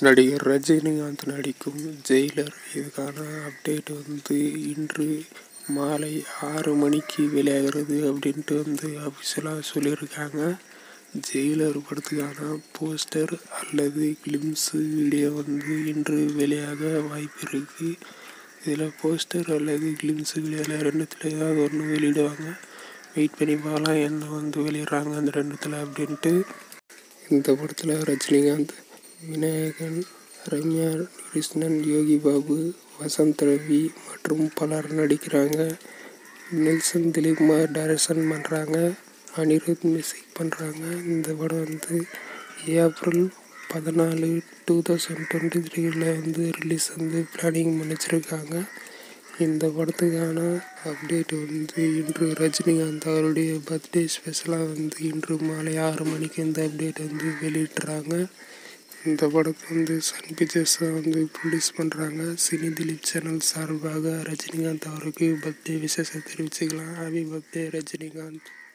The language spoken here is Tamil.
நடிகர் ரஜினிகாந்த் நடிக்கும் ஜெயிலர் இதுக்கான அப்டேட் வந்து இன்று மாலை ஆறு மணிக்கு வெளியாகிறது அப்படின்ட்டு வந்து அஃபிஷியலாக சொல்லியிருக்காங்க ஜெயிலர் படத்துக்கான போஸ்டர் அல்லது கிளிம்ஸு வீடியோ வந்து இன்று வெளியாக வாய்ப்பு இருக்குது இதில் போஸ்டர் அல்லது கிளிம்ஸு வீடியோவில் ரெண்டுத்தில் ஏதாவது ஒன்று வெளியிடுவாங்க வெயிட் பண்ணி பார்க்கலாம் என்ன வந்து வெளியிடுறாங்க அந்த ரெண்டுத்தில் அப்படின்ட்டு இந்த படத்தில் ரஜினிகாந்த் விநாயகன் ரம்யா கிருஷ்ணன் யோகி பாபு வசந்த் ரவி மற்றும் பலர் நடிக்கிறாங்க நெல்சன் திலீப்குமார் டைரக்ஷன் பண்ணுறாங்க அனிருத் மியூசிக் பண்ணுறாங்க இந்த படம் வந்து ஏப்ரல் பதினாலு டூ தௌசண்ட் டுவெண்ட்டி த்ரீல வந்து ரிலீஸ் வந்து பிளானிங் பண்ணி வச்சுருக்காங்க இந்த படத்துக்கான அப்டேட் வந்து இன்று ரஜினிகாந்த் அவருடைய பர்த்டே ஸ்பெஷலாக வந்து இன்று மாலை ஆறு மணிக்கு இந்த அப்டேட் வந்து வெளியிட்டுறாங்க இந்த படத்தை வந்து சன் பிக்சர்ஸ் தான் வந்து ப்ரொடியூஸ் பண்ணுறாங்க சினி திலீப் சேனல் சார்பாக ரஜினிகாந்த் அவருக்கு பர்த்டே விசேஷம் தெரிவிச்சுக்கலாம் ஹாப்பி பர்த்டே ரஜினிகாந்த்